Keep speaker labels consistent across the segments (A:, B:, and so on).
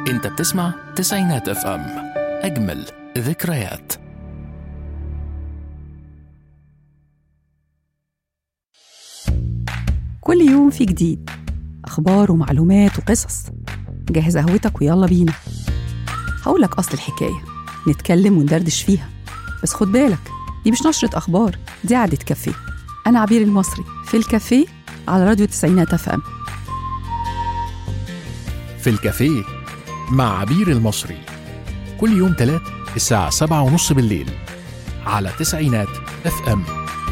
A: انت بتسمع تسعينات اف ام اجمل ذكريات
B: كل يوم في جديد أخبار ومعلومات وقصص جهز قهوتك ويلا بينا هقولك أصل الحكاية نتكلم وندردش فيها بس خد بالك دي مش نشرة أخبار دي قعدة كافيه أنا عبير المصري في الكافيه على راديو تسعينات اف ام
A: في الكافيه مع عبير المصري كل يوم تلات الساعة سبعة ونص بالليل على تسعينات اف ام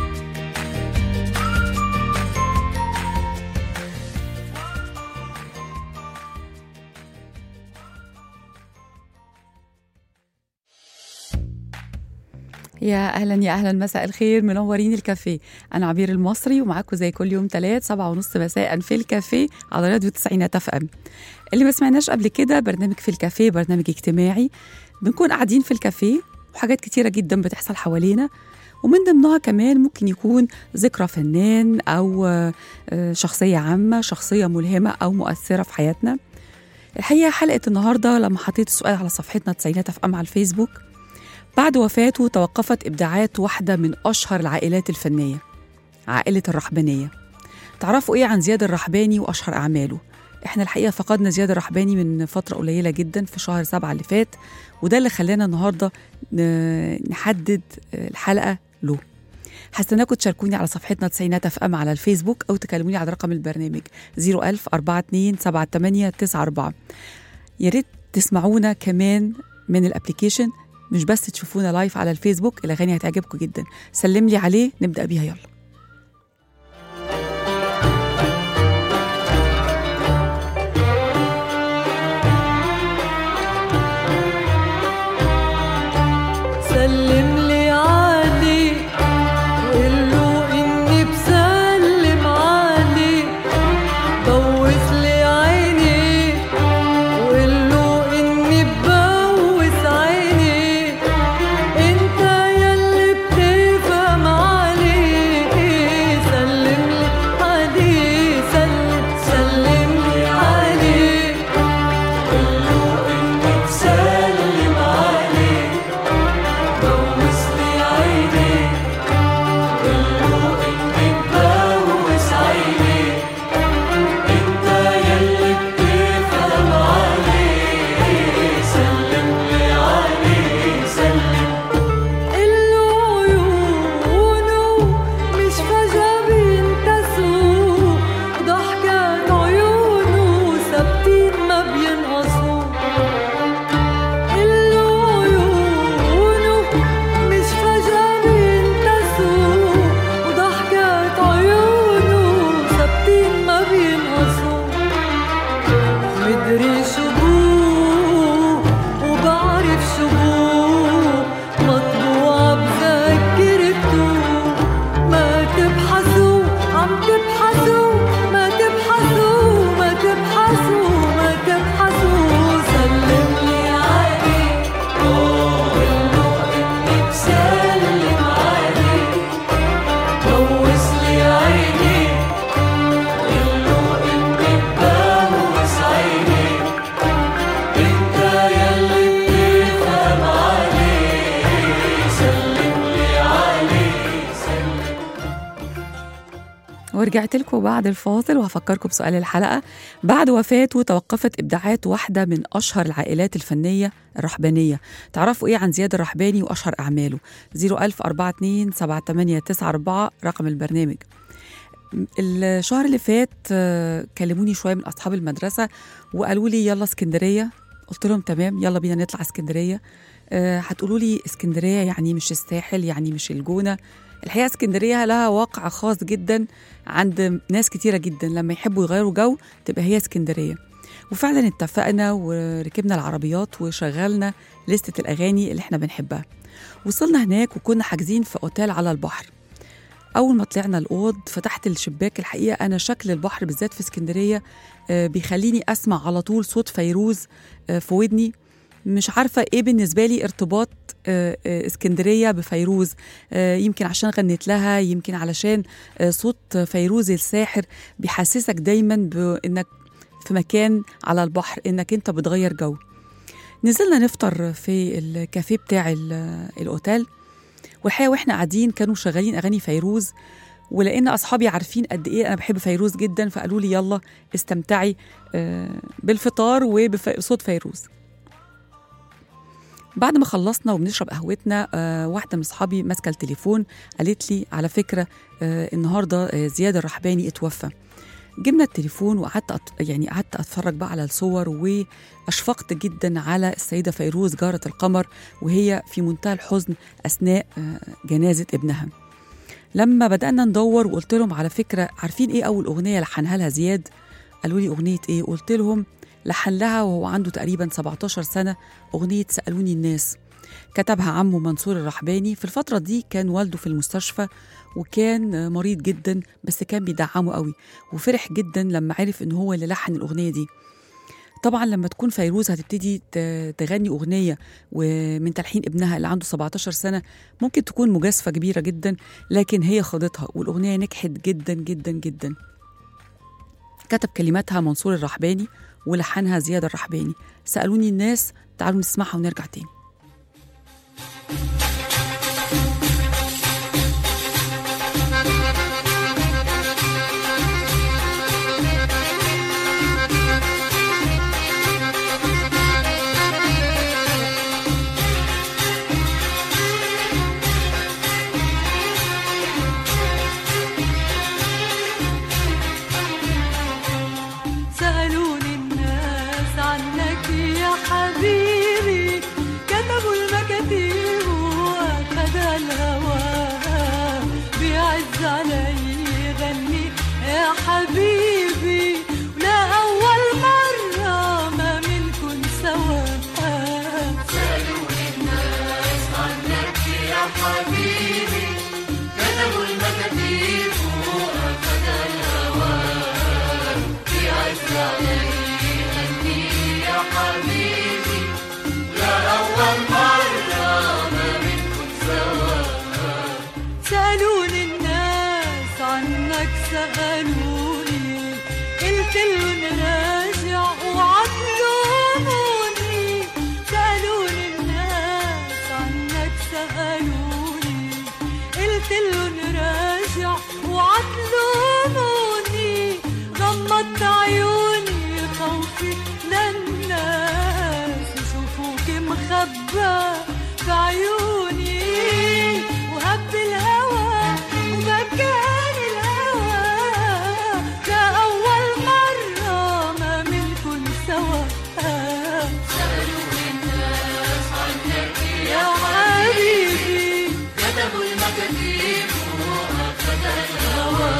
B: يا اهلا يا اهلا مساء الخير منورين الكافيه انا عبير المصري ومعاكم زي كل يوم تلات سبعة ونص مساء في الكافيه على راديو تسعينات اف ام اللي ما سمعناش قبل كده برنامج في الكافيه برنامج اجتماعي بنكون قاعدين في الكافيه وحاجات كتيرة جدا بتحصل حوالينا ومن ضمنها كمان ممكن يكون ذكرى فنان أو آه، شخصية عامة شخصية ملهمة أو مؤثرة في حياتنا الحقيقة حلقة النهاردة لما حطيت السؤال على صفحتنا تسعينات اف ام على الفيسبوك بعد وفاته توقفت إبداعات واحدة من أشهر العائلات الفنية عائلة الرحبانية تعرفوا إيه عن زياد الرحباني وأشهر أعماله؟ إحنا الحقيقة فقدنا زياد الرحباني من فترة قليلة جدا في شهر سبعة اللي فات وده اللي خلانا النهاردة ن- نحدد الحلقة له هستناكم تشاركوني على صفحتنا تسعينات اف ام على الفيسبوك او تكلموني على رقم البرنامج 01000 42 78 94 يا ريت تسمعونا كمان من الابلكيشن مش بس تشوفونا لايف على الفيسبوك الاغاني هتعجبكم جدا سلم لي عليه نبدا بيها يلا
C: سلم لي عليه وقول له اني بسلم عليه بوس لي عينيه وقول له اني ببوس عينيه انت يلي بتفهم عليه سلم لي عليه سلم سلم لي عليه قول له اني بسلم عليه بوس لي عينيه قول له اني ببوس عينيه انت يلي بتفهم عليه سلم لي عليه سلم اللي عيونه مش فجأة بينتسوا ضحكات عيونه ثابتين ما بينقصوا اللي عيونه مش فجأة بينتسوا وضحكات عيونه ثابتين ما بينقصوا مدري شو بوه وبعرف شو بوه مطبوع بذاكرته ما تبحثوا عم تبحثوا ما تبحثوا ما تبحثوا ما تبحثوا سلم لي عليه قول له اني بسلم عليه بوس لي عينيه قول له اني ببوس عينيه انت يلي بتفهم عليه سلم لي عليه سلم
B: ورجعت لكم بعد الفاصل وهفكركم بسؤال الحلقة بعد وفاته توقفت إبداعات واحدة من أشهر العائلات الفنية الرحبانية تعرفوا إيه عن زياد الرحباني وأشهر أعماله 01042 7894 رقم البرنامج الشهر اللي فات آه، كلموني شوية من أصحاب المدرسة وقالوا لي يلا اسكندرية قلت لهم تمام يلا بينا نطلع اسكندرية آه، هتقولوا لي اسكندرية يعني مش الساحل يعني مش الجونة الحقيقة اسكندرية لها واقع خاص جدا عند ناس كتيرة جدا لما يحبوا يغيروا جو تبقى هي اسكندرية وفعلا اتفقنا وركبنا العربيات وشغلنا لستة الأغاني اللي احنا بنحبها وصلنا هناك وكنا حاجزين في أوتيل على البحر أول ما طلعنا الأوض فتحت الشباك الحقيقة أنا شكل البحر بالذات في اسكندرية آه، بيخليني أسمع على طول صوت فيروز آه، في ودني مش عارفة إيه بالنسبة لي ارتباط آه، آه، اسكندرية بفيروز آه، يمكن عشان غنيت لها يمكن علشان آه، صوت فيروز الساحر بيحسسك دايما بإنك في مكان على البحر انك انت بتغير جو نزلنا نفطر في الكافيه بتاع ال- الاوتيل والحقيقه واحنا قاعدين كانوا شغالين اغاني فيروز ولان اصحابي عارفين قد ايه انا بحب فيروز جدا فقالوا لي يلا استمتعي آه، بالفطار وبصوت فيروز بعد ما خلصنا وبنشرب قهوتنا آه، واحده من اصحابي ماسكه التليفون قالت لي على فكره آه، النهارده آه، زياد الرحباني اتوفى جبنا التليفون وقعدت أت... يعني قعدت اتفرج بقى على الصور واشفقت جدا على السيده فيروز جاره القمر وهي في منتهى الحزن اثناء آه، جنازه ابنها لما بدانا ندور وقلت لهم على فكره عارفين ايه اول اغنيه لحنها لها زياد قالوا لي اغنيه ايه قلت لهم لحن لها وهو عنده تقريبا 17 سنه اغنيه سالوني الناس كتبها عمه منصور الرحباني في الفتره دي كان والده في المستشفى وكان آه، مريض جدا بس كان بيدعمه قوي وفرح جدا لما عرف ان هو اللي لحن الاغنيه دي طبعا لما تكون فيروز هتبتدي ت- تغني اغنيه ومن تلحين ابنها اللي عنده 17 سنه ممكن تكون مجازفه كبيره جدا لكن هي خاضتها والاغنيه نجحت جدا جدا جدا كتب كلماتها منصور الرحباني ولحنها زياد الرحباني سالوني الناس تعالوا نسمعها ونرجع تاني
C: سألوني الناس عنك يا حبيبي كتبوا المكاتيب وأخد الهوى بيعز علي يغني يا حبيبي ولا أول مرة ما منكن سوا سألوني الناس عنك يا حبيبي كتبوا المكاتيب وأخد الهوى بيعز علي يغني يا حبيبي لا أول مرة ما منكم سوا سألوني الناس عنك سألوني قلت لهم راجع وعطلوني سألوني الناس عنك سألوني قلت لهم راجع وعطلوني غمضت عيوني خوفي للناس يشوفوك مخبى في عيوني وهب الهوى ومكان الهوى لأول مرة ما منكن سوا سألوني الناس عنك يا حبيبي كتبوا المكاتيب وأخذ الهوى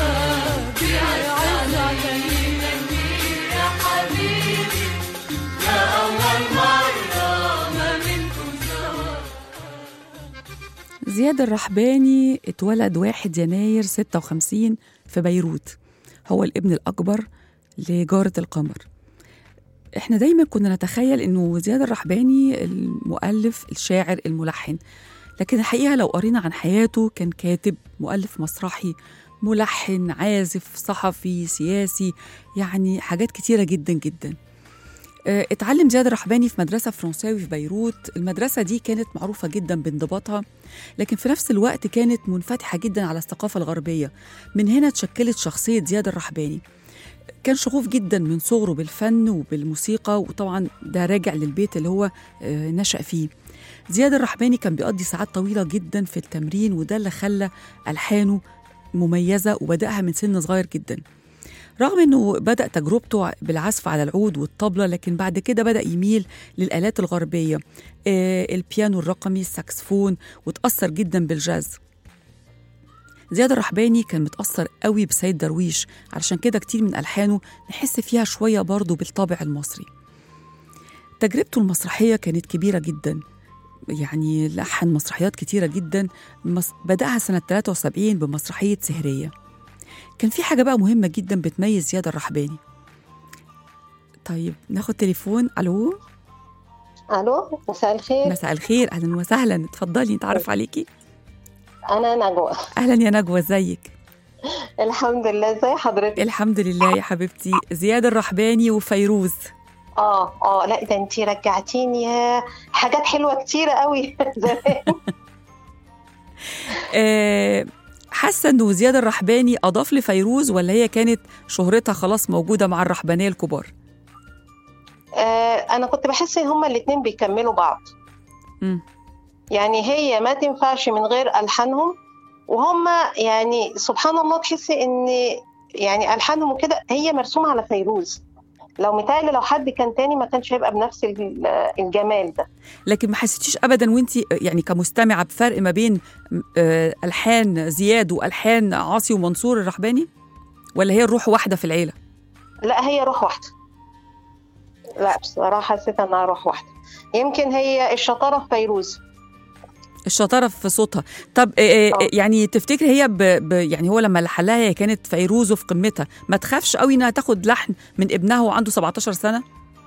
C: بيعز علي يا حبيبي لا أول مرة ما منكم سوا
B: زياد الرحباني اتولد 1 يناير 56 في بيروت هو الابن الأكبر لجارة القمر احنا دايما كنا نتخيل انه زياد الرحباني المؤلف الشاعر الملحن لكن الحقيقة لو قرينا عن حياته كان كاتب مؤلف مسرحي ملحن عازف صحفي سياسي يعني حاجات كتيرة جدا جدا آه، اتعلم زياد الرحباني في مدرسة فرنساوي في بيروت المدرسة دي كانت معروفة جدا بانضباطها لكن في نفس الوقت كانت منفتحة جدا على الثقافة الغربية من هنا تشكلت شخصية زياد الرحباني كان شغوف جدا من صغره بالفن وبالموسيقى وطبعا ده راجع للبيت اللي هو آه، نشأ فيه زياد الرحباني كان بيقضي ساعات طويلة جدا في التمرين وده اللي خلى ألحانه مميزة وبدأها من سن صغير جدا رغم انه بدأ تجربته بالعزف على العود والطبلة لكن بعد كده بدأ يميل للآلات الغربية آه، البيانو الرقمي الساكسفون وتأثر جدا بالجاز زياد الرحباني كان متأثر قوي بسيد درويش علشان كده كتير من ألحانه نحس فيها شوية برضه بالطابع المصري تجربته المسرحية كانت كبيرة جدا يعني لحن مسرحيات كتيرة جدا مس- بدأها سنة 73 بمسرحية سهرية كان في حاجة بقى مهمة جدا بتميز زياد الرحباني طيب ناخد تليفون ألو
D: الو مساء الخير
B: مساء الخير أهلا وسهلا اتفضلي نتعرف عليكي
D: انا نجوى
B: أهلا يا نجوى ازيك
D: الحمد لله ازي حضرتك
B: الحمد لله يا حبيبتي زياد الرحباني وفيروز
D: اه اه لا ده انت رجعتيني يا حاجات حلوه كتيره قوي زمان
B: آه، حاسه انه زياد الرحباني اضاف لفيروز ولا هي كانت شهرتها خلاص موجوده مع الرحبانيه الكبار
D: آه انا كنت بحس ان هما الاتنين بيكملوا بعض
B: مم.
D: يعني هي ما تنفعش من غير الحانهم وهما يعني سبحان الله تحسي ان يعني الحانهم وكده هي مرسومه على فيروز لو متهيألي لو حد كان تاني ما كانش هيبقى بنفس ال- الجمال ده
B: لكن ما حسيتيش ابدا وانت يعني كمستمعه بفرق ما بين آه، الحان زياد والحان عاصي ومنصور الرحباني ولا هي الروح واحده في العيله
D: لا هي روح واحده لا بصراحه حسيت انها روح واحده يمكن هي الشطاره في فيروز
B: الشطاره في صوتها طب آه، آه،
D: آه.
B: يعني تفتكري هي ب... ب... يعني هو لما لحلها هي كانت فيروز في قمتها ما تخافش قوي انها تاخد لحن من ابنها وعنده 17 سنه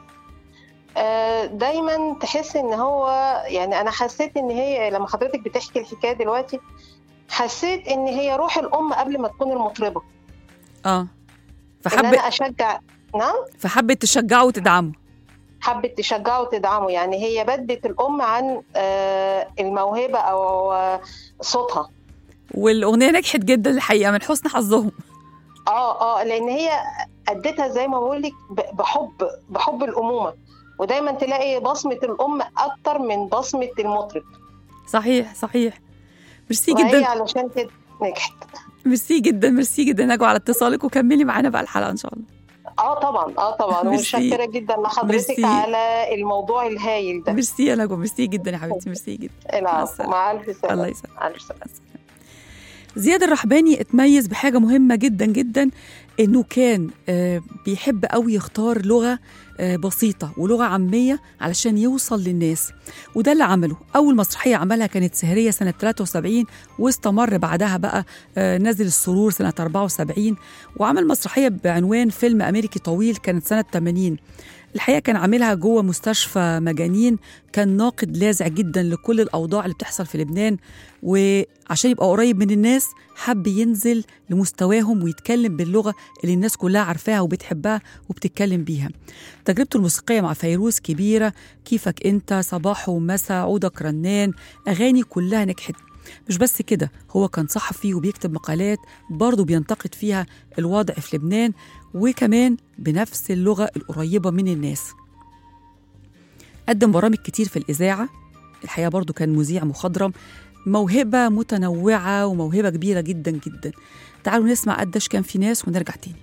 D: آه، دايما تحس ان هو يعني انا حسيت ان هي لما حضرتك بتحكي الحكايه دلوقتي حسيت ان هي روح الام قبل ما تكون المطربه
B: اه
D: ان
B: فحبت
D: انا اشجع نعم
B: فحبت تشجعه وتدعمه
D: حبت تشجعه وتدعمه يعني هي بدت الام عن آه، الموهبه او آه، صوتها
B: والاغنيه نجحت جدا الحقيقه من حسن حظهم
D: اه اه لان هي اديتها زي ما بقول لك ب- بحب بحب الامومه ودايما تلاقي بصمه الام اكتر من بصمه المطرب
B: صحيح صحيح ميرسي
D: وهي
B: جدا
D: علشان كده نجحت
B: ميرسي جدا ميرسي جدا نجوى على اتصالك وكملي معانا بقى الحلقه ان شاء الله
D: اه طبعا اه طبعا
B: ميرسي.
D: ومتشكره جدا لحضرتك
B: ميرسي.
D: على الموضوع الهايل ده
B: ميرسي يا نجوى ميرسي جدا يا حبيبتي ميرسي جدا
D: العفو
B: السلامة.
D: مع الف
B: الله
D: سلامه
B: يسلمك
D: مع الف سلامه
B: زياد الرحباني اتميز بحاجة مهمة جدا جدا انه كان آه، بيحب قوي يختار لغة آه، بسيطة ولغة عامية علشان يوصل للناس وده اللي عمله أول مسرحية عملها كانت سهرية سنة 73 واستمر بعدها بقى آه، نزل السرور سنة 74 وعمل مسرحية بعنوان فيلم أمريكي طويل كانت سنة 80 الحقيقة كان عاملها جوه مستشفى مجانين كان ناقد لاذع جدا لكل الأوضاع اللي بتحصل في لبنان وعشان يبقى قريب من الناس حب ينزل لمستواهم ويتكلم باللغة اللي الناس كلها عارفاها وبتحبها وبتتكلم بيها تجربته الموسيقية مع فيروز كبيرة كيفك انت صباح ومساء عودك رنان أغاني كلها نجحت مش بس كده هو كان صحفي وبيكتب مقالات برضه بينتقد فيها الوضع في لبنان وكمان بنفس اللغة القريبة من الناس قدم برامج كتير في الإذاعة الحقيقة برضه كان مذيع مخضرم موهبة متنوعة وموهبة كبيرة جدا جدا تعالوا نسمع قداش كان في ناس ونرجع تاني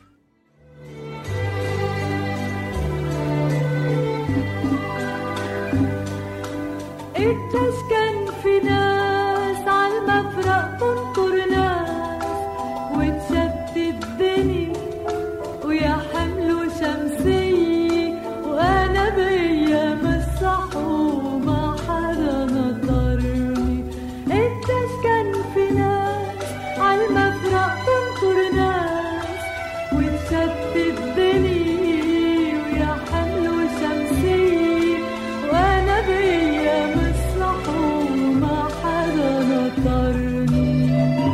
C: قديش كان في ناس عالمفرق تنطر ناس وتشتت الدنيا ويا حمل شمسية وأنا بأيام الصح وما حدا نطرني قديش كان في ناس عالمفرق تنطر ناس وتشتت الدنيا ويا حمل شمسية وأنا بأيام الصح وما حدا نطرني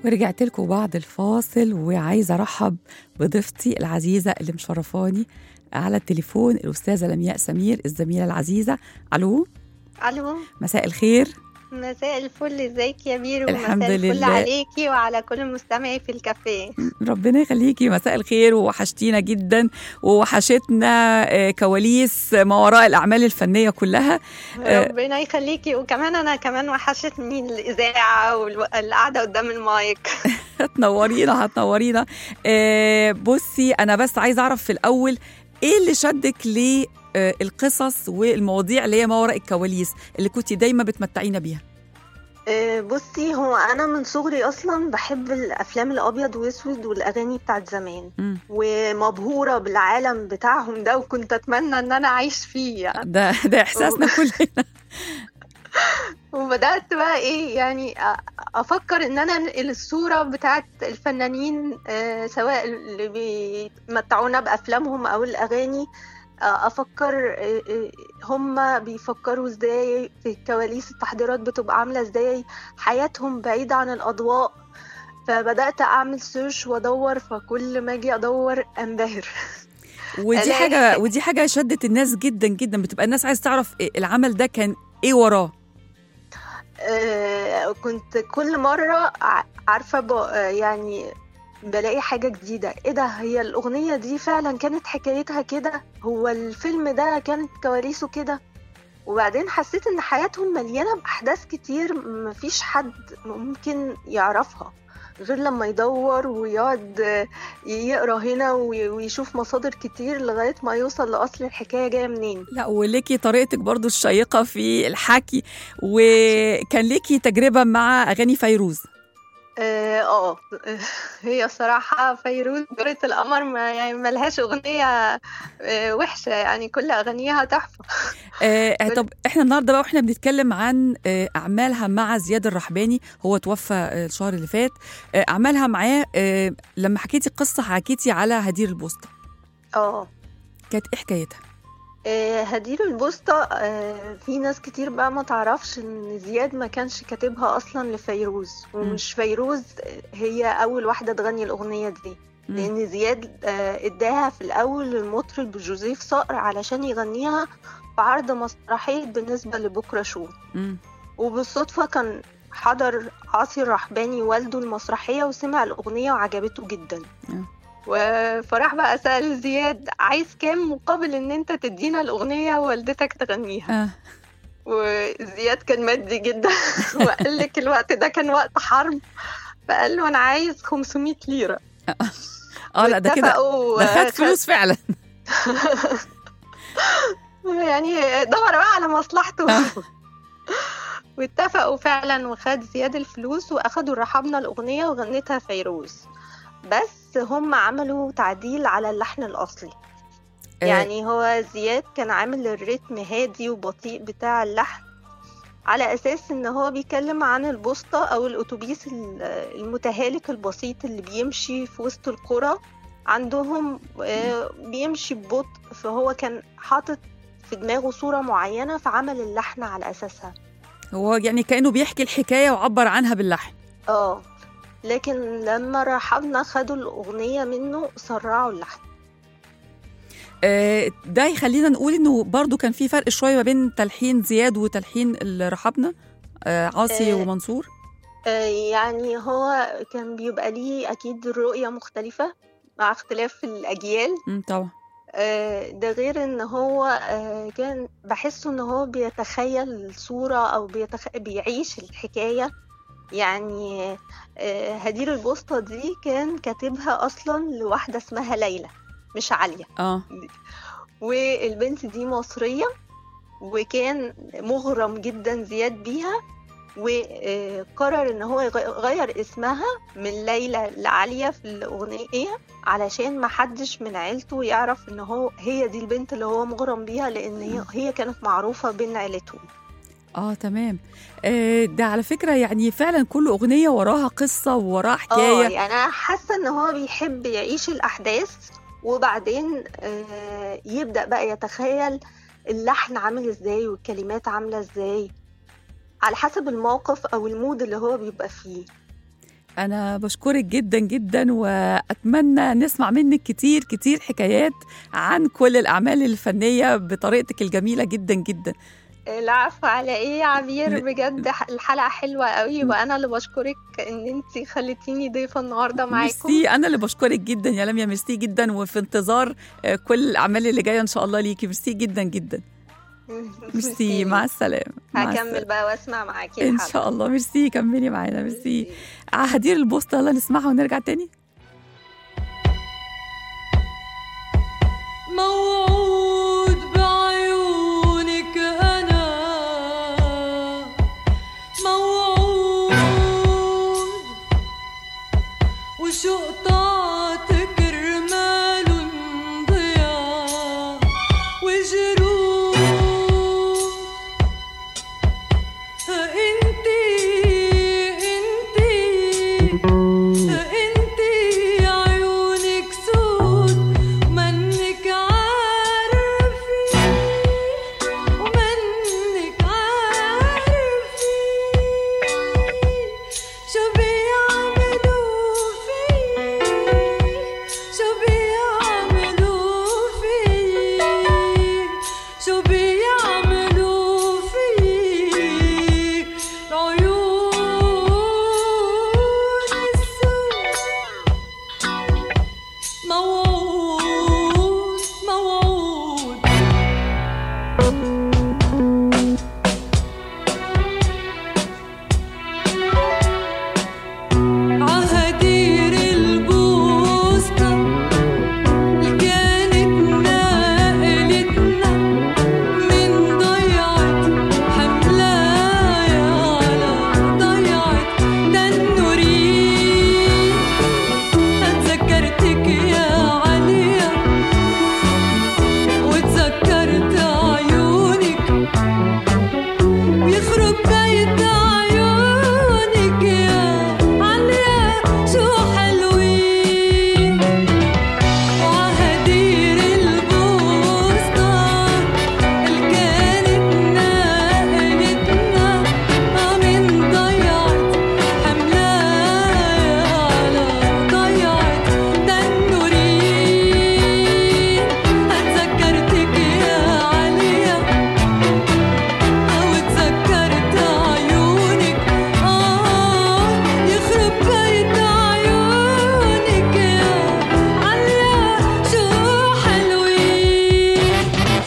B: ورجعت لكم بعد الفاصل وعايزه ارحب بضيفتي العزيزه اللي مشرفاني على التليفون الاستاذه لمياء سمير الزميله العزيزه الو
E: الو
B: مساء الخير
E: مساء الفل ازيك يا بيرو
B: الحمد
E: مساء الفل
B: لله.
E: عليكي وعلى كل مستمعي في الكافيه
B: ربنا يخليكي مساء الخير ووحشتينا جدا ووحشتنا آه، كواليس ما وراء الاعمال الفنيه كلها آه.
E: ربنا يخليكي وكمان انا كمان وحشتني الاذاعه والقعده قدام المايك
B: هتنورينا هتنورينا آه، بصي انا بس عايزه اعرف في الاول ايه اللي شدك للقصص والمواضيع اللي هي ما وراء الكواليس اللي كنتي دايما بتمتعينا بيها
E: آه، بصي هو انا من صغري اصلا بحب الافلام الابيض واسود والاغاني بتاعت زمان
B: مم.
E: ومبهوره بالعالم بتاعهم ده وكنت اتمنى ان انا اعيش فيه يعني.
B: ده ده احساسنا كلنا
E: وبدأت بقى ايه يعني أ- افكر ان انا انقل الصورة بتاعت الفنانين آه، سواء اللي بيمتعونا بافلامهم او الاغاني آه، افكر آه، آه، هم بيفكروا ازاي في كواليس التحضيرات بتبقى عاملة ازاي حياتهم بعيدة عن الاضواء فبدأت اعمل سيرش وادور فكل ما اجي ادور انبهر
B: ودي
E: ألاقي-
B: حاجه ودي حاجه شدت الناس جدا جدا بتبقى الناس عايز تعرف إيه العمل ده كان ايه وراه
E: آه، كنت كل مرة ع- عارفة ب- آه، يعني بلاقي حاجة جديدة ايه ده هي الأغنية دي فعلا كانت حكايتها كده هو الفيلم ده كانت كواليسه كده وبعدين حسيت ان حياتهم مليانة بأحداث كتير مفيش حد ممكن يعرفها غير لما يدور ويقعد آه، يقرا هنا وي- ويشوف مصادر كتير لغاية ما يوصل لأصل الحكاية جاية منين
B: لا وليكي طريقتك برضو الشيقه في الحكي وكان ليكي تجربه مع اغاني فيروز
E: اه آه. هي صراحة فيروز دورة القمر ما يعني ملهاش أغنية آه، وحشة يعني كل أغانيها تحفة
B: آه طب احنا النهارده بقى واحنا بنتكلم عن آه اعمالها مع زياد الرحباني هو توفى آه الشهر اللي فات آه اعمالها معاه آه لما حكيتي القصه حكيتي على هدير البوسطه
E: اه
B: كانت ايه حكايتها
E: آه، هدير البوسطة آه، في ناس كتير بقى ما تعرفش ان زياد ما كانش كاتبها اصلا لفيروز ومش فيروز هي اول واحدة تغني الاغنية دي
B: مم.
E: لان زياد آه، اداها في الاول للمطرب جوزيف صقر علشان يغنيها في عرض مسرحية بالنسبة لبكرة شو
B: مم.
E: وبالصدفة كان حضر عاصي الرحباني والده المسرحية وسمع الأغنية وعجبته جدا
B: آه.
E: وفراح بقى سأل زياد عايز كام مقابل ان انت تدينا الأغنية ووالدتك تغنيها
B: آه.
E: وزياد كان مادي جدا وقال لك الوقت ده كان وقت حرب فقال له انا عايز 500 ليرة
B: اه لا ده كده
E: واتفقوا-
B: ده خد فلوس فعلا
E: يعني دور بقى على مصلحته واتفقوا فعلا وخد زياد الفلوس واخدوا رحبنا الاغنيه وغنتها فيروز بس هم عملوا تعديل على اللحن الاصلي
B: آه،
E: يعني هو زياد كان عامل الريتم هادي وبطيء بتاع اللحن على اساس ان هو بيتكلم عن البوسطة او الاتوبيس ال- المتهالك البسيط اللي بيمشي في وسط القرى عندهم آه، بيمشي ببطء فهو كان حاطط في دماغه صورة معينة فعمل اللحن على اساسها
B: هو يعني كانه بيحكي الحكايه وعبر عنها باللحن
E: اه لكن لما رحبنا خدوا الأغنية منه سرعوا اللحن
B: آه، ده يخلينا نقول انه برضو كان في فرق شويه ما بين تلحين زياد وتلحين رحبنا آه، عاصي
E: آه،
B: ومنصور
E: آه، يعني هو كان بيبقى ليه أكيد رؤية مختلفة مع اختلاف الأجيال
B: مم، طبعا
E: آه، ده غير ان هو آه، كان بحسه ان هو بيتخيل الصورة او بيتخ... بيعيش الحكاية يعني آه، هدير البوسطة دي كان كاتبها اصلا لواحدة اسمها ليلى مش عالية
B: اه
E: والبنت دي مصرية وكان مغرم جدا زياد بيها وقرر ان هو يغ- يغير اسمها من ليلى لعالية في الأغنية علشان ما حدش من عيلته يعرف ان هو هي دي البنت اللي هو مغرم بيها لان هي, هي كانت معروفة بين عيلتهم
B: اه تمام آه، ده على فكره يعني فعلا كل اغنيه وراها قصه ووراها
E: اه
B: حكايه
E: يعني انا حاسة ان هو بيحب يعيش الاحداث وبعدين آه، يبدأ بقى يتخيل اللحن عامل ازاي والكلمات عاملة ازاي على حسب الموقف او المود اللي هو بيبقى فيه
B: أنا بشكرك جدا جدا وأتمنى نسمع منك كتير كتير حكايات عن كل الأعمال الفنية بطريقتك الجميلة جدا جدا
E: العفو على ايه يا عبير
B: م-
E: بجد ح- الحلقة حلوة قوي وانا اللي بشكرك ان انتي خليتيني ضيفة النهاردة معاكم
B: ميرسي أنا اللي بشكرك جدا يا لميا ميرسي جدا وفي انتظار آه، كل الأعمال اللي جاية إن شاء الله ليكي ميرسي جدا جدا ميرسي مع السلامة مع
E: هكمل
B: السلامة.
E: بقى واسمع معاكي
B: إن
E: الحلقة
B: شاء الله ميرسي كملي معانا ميرسي هدير البوست يلا نسمعها ونرجع تاني
C: موعود بعيونك أنا موعود وشو قطعتك رمال ضياء وجروح انتي انتي انتي عيونك سود ومنك عارفي ومنك عارفي شو بيعملوا في شو بيعملوا في شو بيعملوا في العيون السود موعود موعود عهدير البوسطة اللي كانت نقلتنا من ضيعة حملايا على ضيعة تنورين اتذكرتك يا عليا وتذكرت عيونك بيخرب بيت عيونك يا عليا شو حلوين وعهدير البوسطة اللي كانت نقلتنا من ضيعة حملايا على ضيعة تنورين اتذكرتك يا عليا وتذكرت عيونك آه يخرب بيت عيونك يا عليا شو حلوين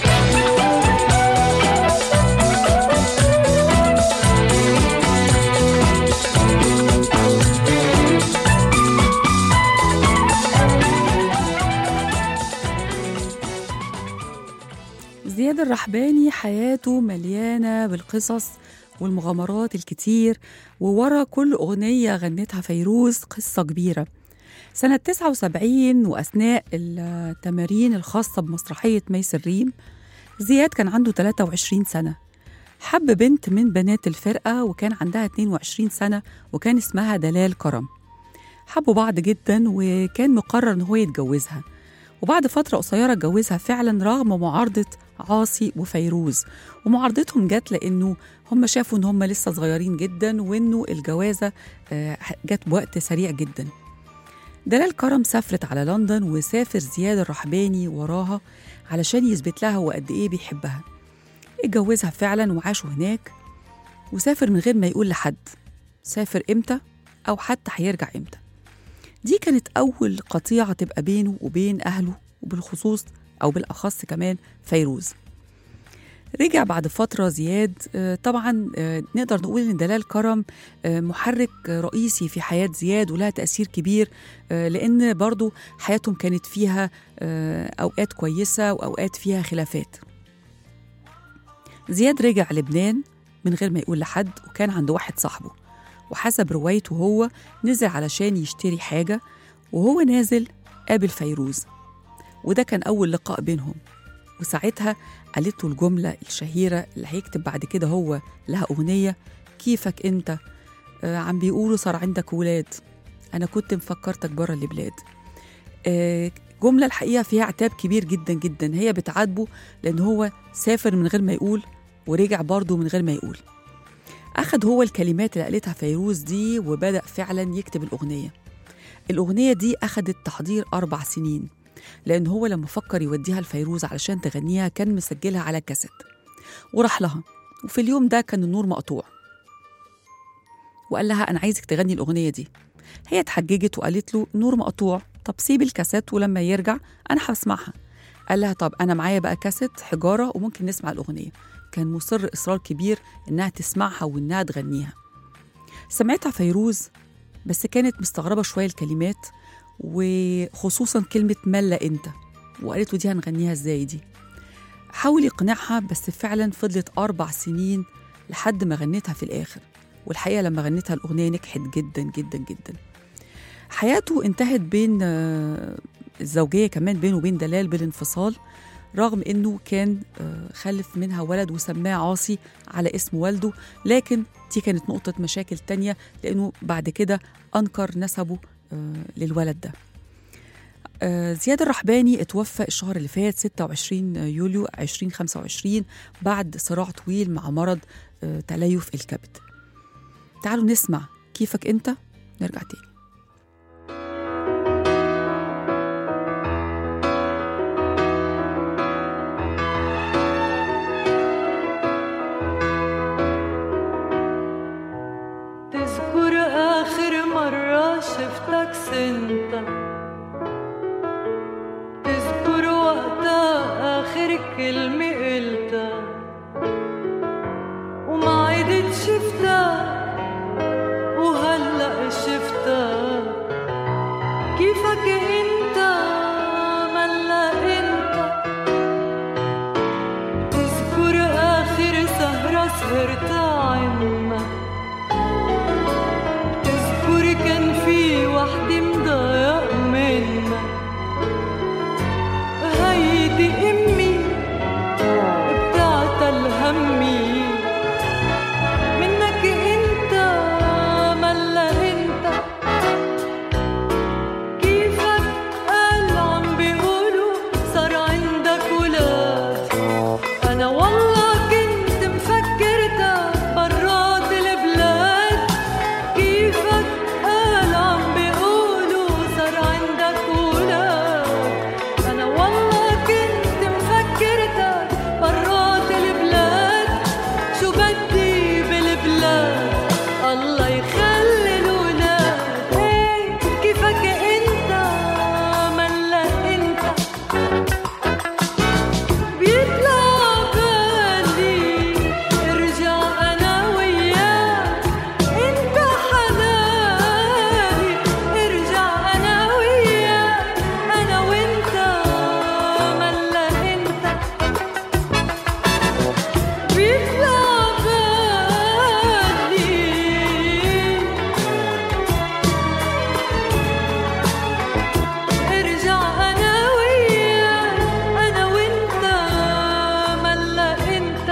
B: زياد الرحباني حياته مليانة بالقصص والمغامرات الكتير وورا كل أغنية غنتها فيروز قصة كبيرة سنة 79 وأثناء التمارين الخاصة بمسرحية ميس الريم زياد كان عنده 23 سنة حب بنت من بنات الفرقة وكان عندها 22 سنة وكان اسمها دلال كرم حبوا بعض جدا وكان مقرر ان هو يتجوزها وبعد فترة قصيرة اتجوزها فعلا رغم معارضة عاصي وفيروز ومعارضتهم جت لأنه هم شافوا إن هم لسه صغيرين جدا وإنه الجوازة آه، جت بوقت سريع جدا دلال كرم سافرت على لندن وسافر زياد الرحباني وراها علشان يثبت لها هو قد إيه بيحبها اتجوزها فعلا وعاشوا هناك وسافر من غير ما يقول لحد سافر إمتى أو حتى هيرجع إمتى دي كانت أول قطيعة تبقى بينه وبين أهله وبالخصوص أو بالأخص كمان فيروز رجع بعد فترة زياد آه، طبعا آه، نقدر نقول إن دلال كرم آه، محرك رئيسي في حياة زياد ولها تأثير كبير آه، لأن برضو حياتهم كانت فيها آه، أوقات كويسة وأوقات فيها خلافات زياد رجع لبنان من غير ما يقول لحد وكان عند واحد صاحبه وحسب روايته هو نزل علشان يشتري حاجة وهو نازل قابل فيروز وده كان أول لقاء بينهم وساعتها قالت له الجملة الشهيرة اللي هيكتب بعد كده هو لها أغنية كيفك أنت آه عم بيقولوا صار عندك ولاد أنا كنت مفكرتك برا البلاد آه جملة الحقيقة فيها عتاب كبير جدا جدا هي بتعاتبه لأن هو سافر من غير ما يقول ورجع برضه من غير ما يقول أخد هو الكلمات اللي قالتها فيروز دي وبدأ فعلا يكتب الأغنية الأغنية دي أخدت تحضير أربع سنين لأن هو لما فكر يوديها لفيروز علشان تغنيها كان مسجلها على كاسيت وراح لها وفي اليوم ده كان النور مقطوع وقال لها أنا عايزك تغني الأغنية دي هي اتحججت وقالت له نور مقطوع طب سيب الكاسيت ولما يرجع أنا هسمعها قال لها طب أنا معايا بقى كاسيت حجارة وممكن نسمع الأغنية كان مصر إصرار كبير إنها تسمعها وإنها تغنيها سمعتها فيروز بس كانت مستغربة شوية الكلمات وخصوصا كلمة ملا أنت وقالت له دي هنغنيها إزاي دي حاول يقنعها بس فعلا فضلت أربع سنين لحد ما غنتها في الآخر والحقيقة لما غنتها الأغنية نجحت جدا جدا جدا حياته انتهت بين آه، الزوجية كمان بينه وبين دلال بالانفصال رغم انه كان آه، خلف منها ولد وسماه عاصي على اسم والده لكن دي كانت نقطة مشاكل تانية لأنه بعد كده أنكر نسبه آه، للولد ده آه، زياد الرحباني اتوفى الشهر اللي فات 26 يوليو 2025 بعد صراع طويل مع مرض آه، تليف الكبد تعالوا نسمع كيفك انت نرجع تاني
C: تذكر آخر مرة شفتك سنتا تذكر وقتها آخر كلمة قلتها وما عدت شفتها وهلأ شفتها كيفك انت ملا انت تذكر آخر سهرة سهرتها عمك تذكر كان في وحدة مضايق منك هيدي أمي بتاعت الهمي منك انت ملا انت كيفك قال عم بيقولوا صار عندك ولاد أنا والله كنت مفكرتك برات البلاد كيفك قال عم بيقولوا صار عندك ولاد أنا والله كنت مفكرتك برات البلاد شو بدي بالبلاد الله يخلي الولاد إيه كيفك انت ملا انت بيطلع بالي ارجع انا وياك انت حناني ارجع انا وياك انا وانت ملا انت بيطلع بالي ارجع انا وياك انا وانت ملا انت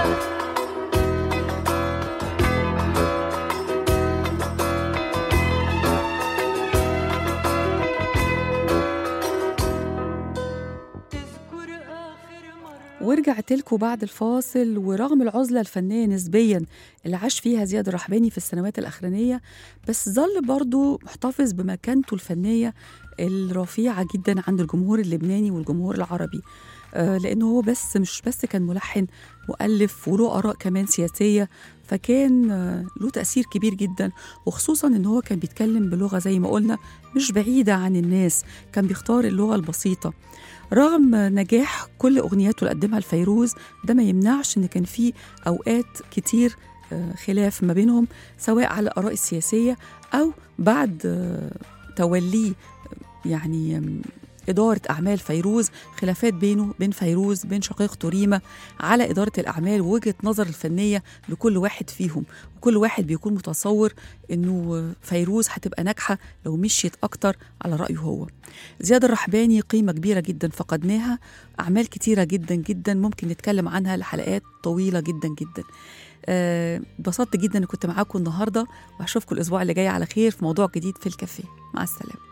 C: تذكر اخر مره
B: ورجعت لكم بعد الفاصل ورغم العزلة الفنية نسبيا اللي عاش فيها زياد الرحباني في السنوات الأخرانية بس ظل برضو محتفظ بمكانته الفنية الرفيعة جدا عند الجمهور اللبناني والجمهور العربي آه لأنه هو بس مش بس كان ملحن مؤلف وله آراء كمان سياسية فكان آه له تأثير كبير جدا وخصوصا إن هو كان بيتكلم بلغة زي ما قلنا مش بعيدة عن الناس كان بيختار اللغة البسيطة رغم نجاح كل اغنياته اللي قدمها لفيروز ده ما يمنعش ان كان في اوقات كتير آه، خلاف ما بينهم سواء على الاراء السياسيه او بعد آه، توليه آه، يعني آم، إدارة أعمال فيروز خلافات بينه بين فيروز بين شقيقته ريما على إدارة الأعمال ووجهة نظر الفنية لكل واحد فيهم وكل واحد بيكون متصور إنه فيروز هتبقى ناجحة لو مشيت أكتر على رأيه هو زياد الرحباني قيمة كبيرة جدا فقدناها أعمال كتيرة جدا جدا ممكن نتكلم عنها لحلقات طويلة جدا جدا آه، اتبسطت جدا إن كنت معاكم النهاردة وهشوفكم الأسبوع اللي جاي على خير في موضوع جديد في الكافيه مع السلامة